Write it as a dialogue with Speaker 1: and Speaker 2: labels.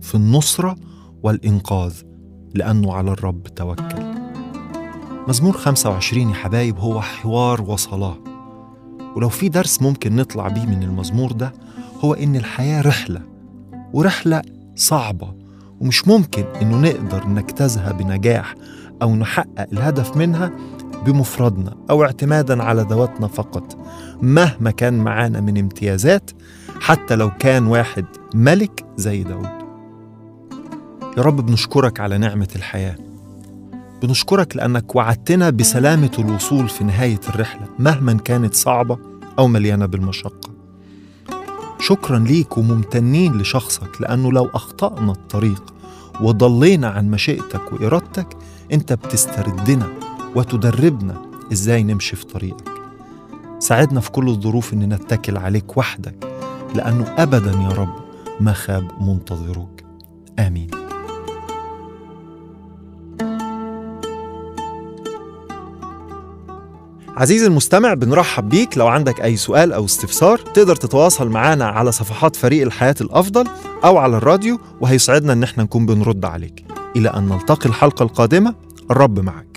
Speaker 1: في النصرة والإنقاذ لأنه على الرب توكل مزمور 25 يا حبايب هو حوار وصلاة ولو في درس ممكن نطلع بيه من المزمور ده هو إن الحياة رحلة ورحلة صعبة ومش ممكن إنه نقدر نجتازها بنجاح أو نحقق الهدف منها بمفردنا أو اعتمادا على ذواتنا فقط مهما كان معانا من امتيازات حتى لو كان واحد ملك زي داود يا رب بنشكرك على نعمة الحياة بنشكرك لأنك وعدتنا بسلامة الوصول في نهاية الرحلة مهما كانت صعبة أو مليانة بالمشقة شكرا ليك وممتنين لشخصك لأنه لو أخطأنا الطريق وضلينا عن مشيئتك وإرادتك أنت بتستردنا وتدربنا إزاي نمشي في طريقك ساعدنا في كل الظروف إن نتكل عليك وحدك لأنه أبدا يا رب ما خاب منتظروك آمين عزيزي المستمع بنرحب بيك لو عندك أي سؤال أو استفسار تقدر تتواصل معنا على صفحات فريق الحياة الأفضل أو على الراديو وهيسعدنا إن احنا نكون بنرد عليك إلى أن نلتقي الحلقة القادمة الرب معك